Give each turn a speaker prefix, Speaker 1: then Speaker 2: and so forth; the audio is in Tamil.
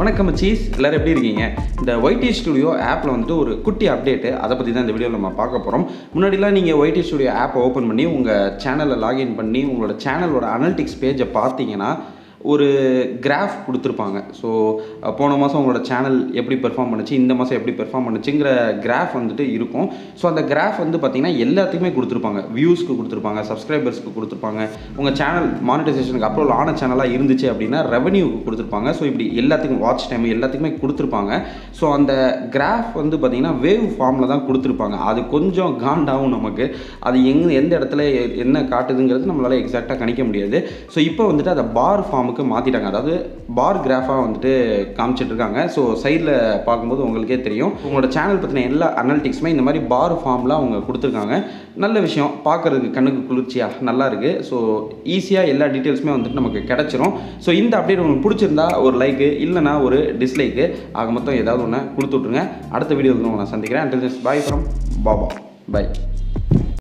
Speaker 1: வணக்கம் சீஸ் எல்லோரும் எப்படி இருக்கீங்க இந்த ஒய்டி ஸ்டுடியோ ஆப்பில் வந்துட்டு ஒரு குட்டி அப்டேட்டு அதை பற்றி தான் இந்த வீடியோவில் நம்ம பார்க்க போகிறோம் முன்னாடிலாம் நீங்கள் ஒய்டி ஸ்டுடியோ ஆப்பை ஓப்பன் பண்ணி உங்கள் சேனலை லாகின் பண்ணி உங்களோட சேனலோட அனலிட்டிக்ஸ் பேஜை பார்த்தீங்கன்னா ஒரு கிராஃப் கொடுத்துருப்பாங்க ஸோ போன மாதம் உங்களோட சேனல் எப்படி பெர்ஃபார்ம் பண்ணுச்சு இந்த மாதம் எப்படி பெர்ஃபார்ம் பண்ணுச்சுங்கிற கிராஃப் வந்துட்டு இருக்கும் ஸோ அந்த கிராஃப் வந்து பார்த்திங்கன்னா எல்லாத்துக்குமே கொடுத்துருப்பாங்க வியூஸ்க்கு கொடுத்துருப்பாங்க சப்ஸ்கிரைபர்ஸ்க்கு கொடுத்துருப்பாங்க உங்கள் சேனல் மானிட்டைசேஷனுக்கு அப்ரோல் ஆன சேனலாக இருந்துச்சு அப்படின்னா ரெவன்யூக்கு கொடுத்துருப்பாங்க ஸோ இப்படி எல்லாத்துக்கும் வாட்ச் டைம் எல்லாத்துக்குமே கொடுத்துருப்பாங்க ஸோ அந்த கிராஃப் வந்து பார்த்திங்கன்னா வேவ் ஃபார்மில் தான் கொடுத்துருப்பாங்க அது கொஞ்சம் காண்டாகும் நமக்கு அது எங்கே எந்த இடத்துல எ- என்ன காட்டுதுங்கிறது நம்மளால் எக்ஸாக்டாக கணிக்க முடியாது ஸோ இப்போ வந்துட்டு அதை பார் ஃபார்முக்கு மாற்றிட்டாங்க அதாவது பார் கிராஃபாக வந்துட்டு காமிச்சிட்டு இருக்காங்க ஸோ சைடில் பார்க்கும்போது உங்களுக்கே தெரியும் உங்களோட சேனல் பற்றின எல்லா அனலிட்டிக்ஸுமே இந்த மாதிரி பார் ஃபார்மில் அவங்க கொடுத்துருக்காங்க நல்ல விஷயம் பார்க்குறதுக்கு கண்ணுக்கு குளிர்ச்சியாக நல்லா இருக்குது ஸோ ஈஸியாக எல்லா டீட்டெயில்ஸுமே வந்துட்டு நமக்கு கிடச்சிரும் ஸோ இந்த அப்டேட் உங்களுக்கு பிடிச்சிருந்தா ஒரு லைக்கு இல்லைனா ஒரு டிஸ்லைக்கு ஆக மொத்தம் ஏதாவது ஒன்று கொடுத்து விட்ருங்க அடுத்த வீடியோக்கு நான் சந்திக்கிறேன் until bye from Baba by